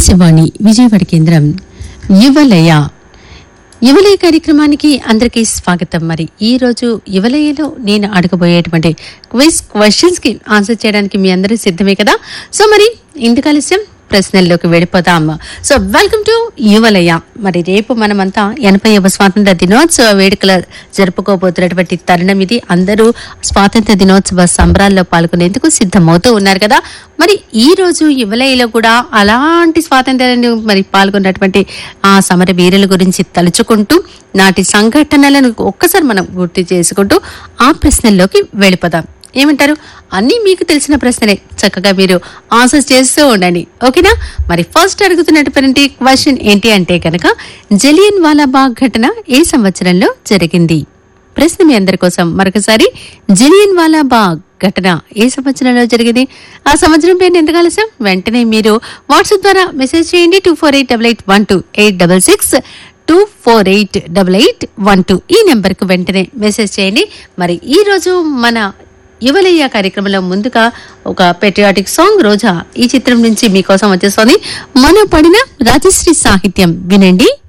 ఆకాశవాణి విజయవాడ కేంద్రం యువలయ యువలయ కార్యక్రమానికి అందరికీ స్వాగతం మరి ఈ రోజు యువలయలో నేను అడగబోయేటువంటి క్విజ్ క్వశ్చన్స్ కి ఆన్సర్ చేయడానికి మీ అందరూ సిద్ధమే కదా సో మరి ఇందుకు ఆలస్యం ప్రశ్నల్లోకి వెళ్ళిపోదాం సో వెల్కమ్ టు యువలయ మరి రేపు మనమంతా ఎనభైవ స్వాతంత్ర దినోత్సవ వేడుకల జరుపుకోబోతున్నటువంటి తరుణం ఇది అందరూ స్వాతంత్ర దినోత్సవ సంబరాల్లో పాల్గొనేందుకు సిద్ధమవుతూ ఉన్నారు కదా మరి ఈ రోజు యువలయలో కూడా అలాంటి స్వాతంత్రాన్ని మరి పాల్గొన్నటువంటి ఆ సమర వీరుల గురించి తలుచుకుంటూ నాటి సంఘటనలను ఒక్కసారి మనం గుర్తు చేసుకుంటూ ఆ ప్రశ్నల్లోకి వెళ్ళిపోదాం ఏమంటారు అన్నీ మీకు తెలిసిన ప్రశ్నలే చక్కగా మీరు ఆన్సర్ చేస్తూ ఉండండి ఓకేనా మరి ఫస్ట్ అడుగుతున్నటువంటి క్వశ్చన్ ఏంటి అంటే కనుక జలియన్ వాలాబాగ్ ఘటన ఏ సంవత్సరంలో జరిగింది ప్రశ్న మీ అందరి కోసం మరొకసారి జలియన్ వాలాబాగ్ ఘటన ఏ సంవత్సరంలో జరిగింది ఆ సంవత్సరం పేరు ఎంత కలిసాం వెంటనే మీరు వాట్సాప్ ద్వారా మెసేజ్ చేయండి two four eight double eight one two eight double six two four eight double eight one two ఈ నెంబర్కు వెంటనే మెసేజ్ చేయండి మరి ఈ రోజు మన యువలయ్య కార్యక్రమంలో ముందుగా ఒక పెట్రియాటిక్ సాంగ్ రోజా ఈ చిత్రం నుంచి మీకోసం వచ్చేస్తుంది మన పడిన రాజశ్రీ సాహిత్యం వినండి